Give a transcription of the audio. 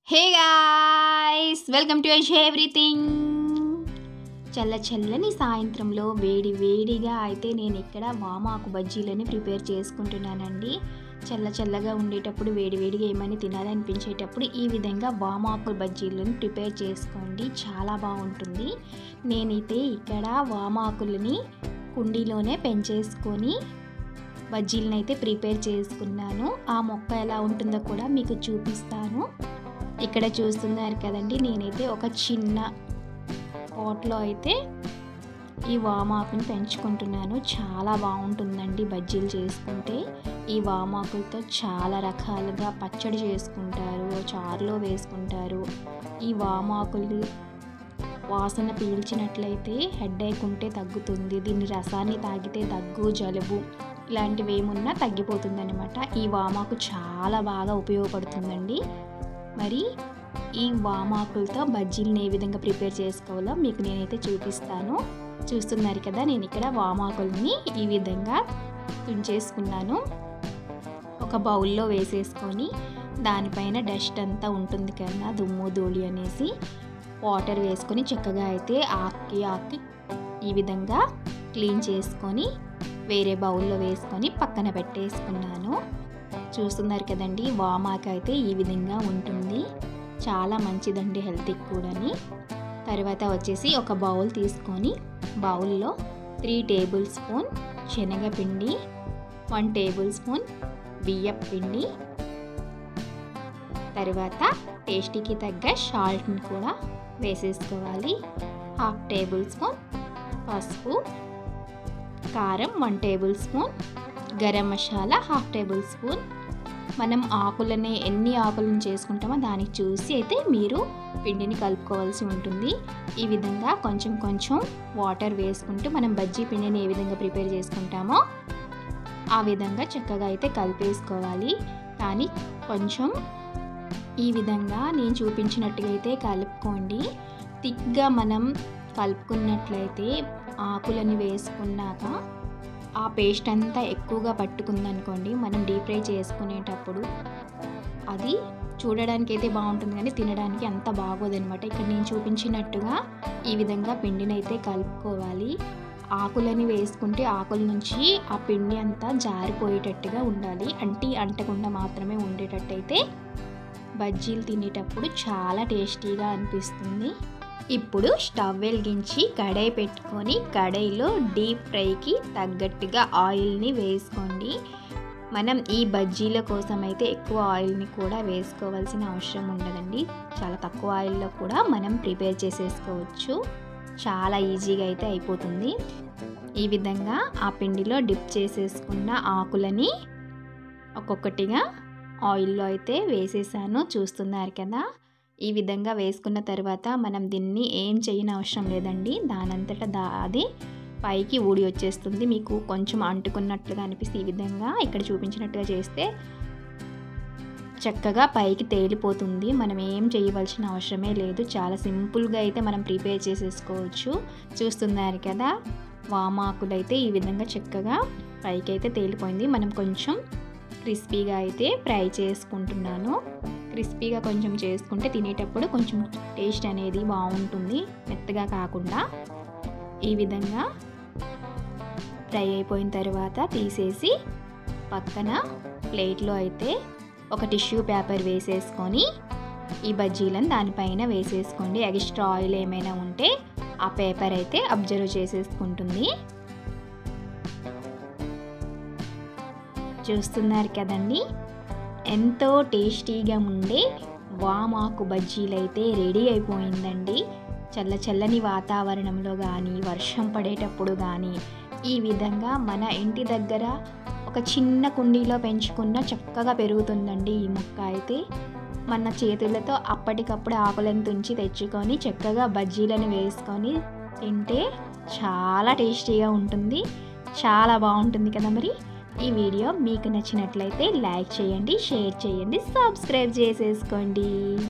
hey guys welcome to Ez Everything చల్ల చల్లని సాయంత్రంలో వేడి వేడిగా అయితే నేను ఇక్కడ వామాకు బజ్జీలని ప్రిపేర్ చేసుకుంటున్నానండి చల్ల చల్లగా ఉండేటప్పుడు వేడి వేడిగా ఏమైనా తినాలనిపించేటప్పుడు ఈ విధంగా వామాకు బజ్జీలను ప్రిపేర్ చేసుకోండి చాలా బాగుంటుంది నేనైతే ఇక్కడ వామాకులని కుండీలోనే పెంచేసుకొని బజ్జీలను అయితే ప్రిపేర్ చేసుకున్నాను ఆ మొక్క ఎలా ఉంటుందో కూడా మీకు చూపిస్తాను ఇక్కడ చూస్తున్నారు కదండి నేనైతే ఒక చిన్న పాట్లో అయితే ఈ వామాకుని పెంచుకుంటున్నాను చాలా బాగుంటుందండి బజ్జీలు చేసుకుంటే ఈ వామాకులతో చాలా రకాలుగా పచ్చడి చేసుకుంటారు చారులో వేసుకుంటారు ఈ వామాకులు వాసన పీల్చినట్లయితే హెడ్ఏక్ ఉంటే తగ్గుతుంది దీని రసాన్ని తాగితే దగ్గు జలుబు ఇలాంటివి ఏమున్నా తగ్గిపోతుంది అనమాట ఈ వామాకు చాలా బాగా ఉపయోగపడుతుందండి మరి ఈ వామాకులతో బజ్జీలను ఏ విధంగా ప్రిపేర్ చేసుకోవాలో మీకు నేనైతే చూపిస్తాను చూస్తున్నారు కదా నేను ఇక్కడ వామాకుల్ని ఈ విధంగా తుంచేసుకున్నాను ఒక బౌల్లో వేసేసుకొని దానిపైన డస్ట్ అంతా ఉంటుంది కదా దుమ్ము ధూళి అనేసి వాటర్ వేసుకొని చక్కగా అయితే ఆకి ఆకి ఈ విధంగా క్లీన్ చేసుకొని వేరే బౌల్లో వేసుకొని పక్కన పెట్టేసుకున్నాను చూస్తున్నారు కదండి వామాకు అయితే ఈ విధంగా ఉంటుంది చాలా మంచిదండి హెల్త్కి కూడాని తర్వాత వచ్చేసి ఒక బౌల్ తీసుకొని బౌల్లో త్రీ టేబుల్ స్పూన్ శనగపిండి వన్ టేబుల్ స్పూన్ బియ్యం పిండి తర్వాత టేస్టీకి తగ్గ సాల్ట్ని కూడా వేసేసుకోవాలి హాఫ్ టేబుల్ స్పూన్ పసుపు కారం one tablespoon garam masala half tablespoon మనం ఆకులని ఎన్ని ఆకులను చేసుకుంటామో దానికి చూసి అయితే మీరు పిండిని కలుపుకోవాల్సి ఉంటుంది ఈ విధంగా కొంచెం కొంచెం వాటర్ వేసుకుంటూ మనం బజ్జీ పిండిని ఏ విధంగా ప్రిపేర్ చేసుకుంటామో ఆ విధంగా చక్కగా అయితే కలిపేసుకోవాలి కానీ కొంచెం ఈ విధంగా నేను చూపించినట్టుగా అయితే కలుపుకోండి థిక్గా మనం కలుపుకున్నట్లయితే ఆకులని వేసుకున్నాక ఆ పేస్ట్ అంతా ఎక్కువగా పట్టుకుందనుకోండి మనం డీప్ ఫ్రై చేసుకునేటప్పుడు అది చూడడానికి అయితే బాగుంటుంది కానీ తినడానికి అంత బాగోదనమాట ఇక్కడ నేను చూపించినట్టుగా ఈ విధంగా పిండిని అయితే కలుపుకోవాలి ఆకులని వేసుకుంటే ఆకుల నుంచి ఆ పిండి అంతా జారిపోయేటట్టుగా ఉండాలి అంటి అంటకుండా మాత్రమే ఉండేటట్టయితే బజ్జీలు తినేటప్పుడు చాలా టేస్టీగా అనిపిస్తుంది ఇప్పుడు స్టవ్ వెలిగించి కడాయి పెట్టుకొని కడాయిలో డీప్ ఫ్రైకి తగ్గట్టుగా ఆయిల్ని వేసుకోండి మనం ఈ బజ్జీల కోసం అయితే ఎక్కువ ఆయిల్ని కూడా వేసుకోవాల్సిన అవసరం ఉండదండి చాలా తక్కువ ఆయిల్లో కూడా మనం ప్రిపేర్ చేసేసుకోవచ్చు చాలా ఈజీగా అయితే అయిపోతుంది ఈ విధంగా ఆ పిండిలో డిప్ చేసేసుకున్న ఆకులని ఒక్కొక్కటిగా ఆయిల్లో అయితే వేసేసాను చూస్తున్నారు కదా ఈ విధంగా వేసుకున్న తర్వాత మనం దీన్ని ఏం చేయని అవసరం లేదండి దానంతటా దా అది పైకి ఊడి వచ్చేస్తుంది మీకు కొంచెం అంటుకున్నట్లుగా అనిపిస్తే ఈ విధంగా ఇక్కడ చూపించినట్టుగా చేస్తే చక్కగా పైకి తేలిపోతుంది మనం ఏం చేయవలసిన అవసరమే లేదు చాలా సింపుల్గా అయితే మనం ప్రిపేర్ చేసేసుకోవచ్చు చూస్తున్నారు కదా వామాకులు అయితే ఈ విధంగా చక్కగా పైకి అయితే తేలిపోయింది మనం కొంచెం క్రిస్పీగా అయితే ఫ్రై చేసుకుంటున్నాను క్రిస్పీగా కొంచెం చేసుకుంటే తినేటప్పుడు కొంచెం టేస్ట్ అనేది బాగుంటుంది మెత్తగా కాకుండా ఈ విధంగా ఫ్రై అయిపోయిన తర్వాత తీసేసి పక్కన ప్లేట్లో అయితే ఒక టిష్యూ పేపర్ వేసేసుకొని ఈ బజ్జీలను దానిపైన వేసేసుకోండి ఎక్స్ట్రా ఆయిల్ ఏమైనా ఉంటే ఆ పేపర్ అయితే అబ్జర్వ్ చేసేసుకుంటుంది చూస్తున్నారు కదండి ఎంతో టేస్టీగా ఉండే వామాకు బజ్జీలు అయితే రెడీ అయిపోయిందండి చల్ల చల్లని వాతావరణంలో కానీ వర్షం పడేటప్పుడు కానీ ఈ విధంగా మన ఇంటి దగ్గర ఒక చిన్న కుండీలో పెంచుకున్న చక్కగా పెరుగుతుందండి ఈ మొక్క అయితే మన చేతులతో అప్పటికప్పుడు ఆకులను తుంచి తెచ్చుకొని చక్కగా బజ్జీలను వేసుకొని తింటే చాలా టేస్టీగా ఉంటుంది చాలా బాగుంటుంది కదా మరి ఈ వీడియో మీకు నచ్చినట్లయితే లైక్ చేయండి షేర్ చేయండి సబ్స్క్రైబ్ చేసేసుకోండి